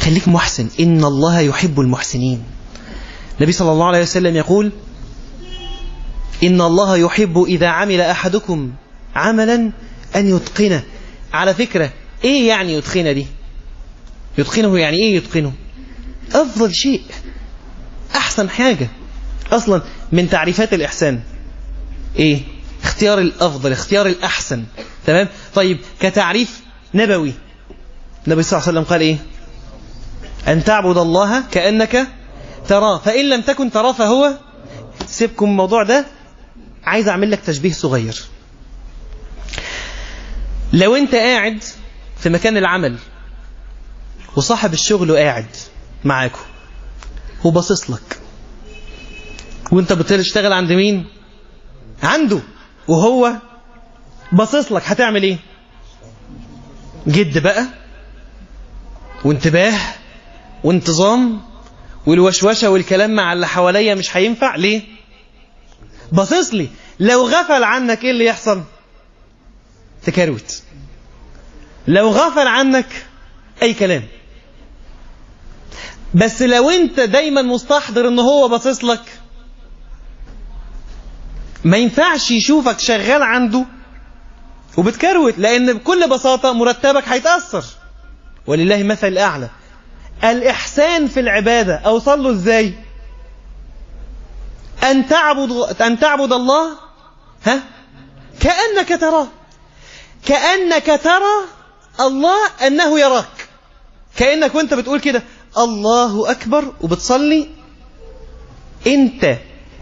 خليك محسن إن الله يحب المحسنين النبي صلى الله عليه وسلم يقول إن الله يحب إذا عمل أحدكم عملا أن يتقنه على فكرة إيه يعني يتقنه دي يتقنه يعني إيه يتقنه أفضل شيء أحسن حاجة أصلا من تعريفات الإحسان إيه اختيار الأفضل اختيار الأحسن تمام طيب كتعريف نبوي النبي صلى الله عليه وسلم قال إيه أن تعبد الله كأنك تراه فإن لم تكن تراه فهو سيبكم الموضوع ده عايز أعمل لك تشبيه صغير لو أنت قاعد في مكان العمل وصاحب الشغل قاعد معاكم وباصص لك وانت بتشتغل عند مين عنده وهو باصص لك هتعمل ايه جد بقى وانتباه وانتظام والوشوشه والكلام مع اللي حواليا مش هينفع ليه باصص لي لو غفل عنك ايه اللي يحصل تكروت لو غفل عنك اي كلام بس لو انت دايما مستحضر ان هو باصص لك ما ينفعش يشوفك شغال عنده وبتكروت لان بكل بساطه مرتبك هيتاثر ولله مثل الاعلى الاحسان في العباده اوصل له ازاي ان تعبد ان تعبد الله ها كانك تراه كانك ترى الله انه يراك كانك وانت بتقول كده الله اكبر وبتصلي انت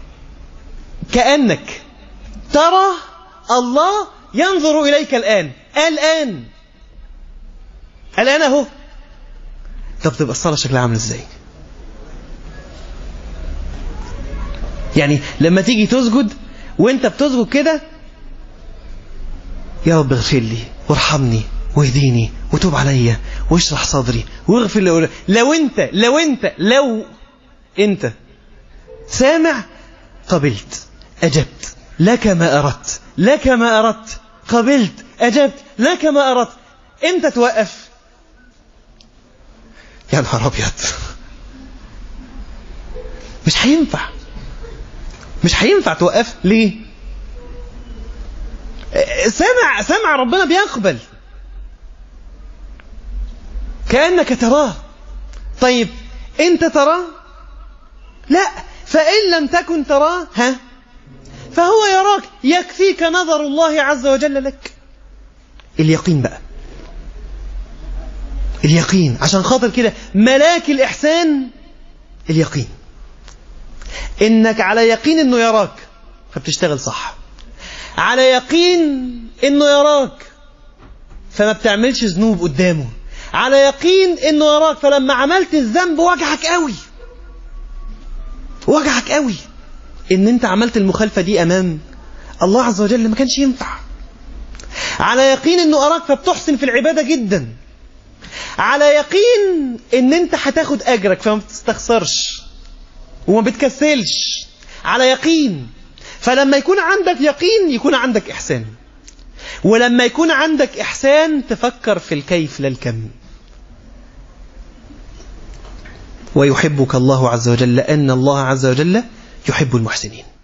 كانك ترى الله ينظر اليك الان الان الان اهو طب تبقى الصلاه شكلها عامل ازاي يعني لما تيجي تسجد وانت بتسجد كده يا رب اغفر لي وارحمني واهديني وتوب عليا واشرح صدري واغفر لي لو انت لو انت لو انت سامع قبلت اجبت لك ما اردت لك ما اردت قبلت اجبت لك ما اردت امتى توقف يا نهار ابيض مش هينفع مش هينفع توقف ليه سمع سمع ربنا بيقبل كأنك تراه طيب انت تراه لا فإن لم تكن تراه ها فهو يراك يكفيك نظر الله عز وجل لك اليقين بقى اليقين عشان خاطر كده ملاك الإحسان اليقين إنك على يقين إنه يراك فبتشتغل صح على يقين إنه يراك فما بتعملش ذنوب قدامه على يقين إنه يراك فلما عملت الذنب وجعك قوي وجعك قوي إن أنت عملت المخالفة دي أمام الله عز وجل ما كانش ينفع على يقين إنه أراك فبتحسن في العبادة جدا على يقين إن أنت هتاخد أجرك فما بتستخسرش وما بتكسلش على يقين فلما يكون عندك يقين يكون عندك إحسان ولما يكون عندك إحسان تفكر في الكيف لا الكم ويحبك الله عز وجل لأن الله عز وجل يحب المحسنين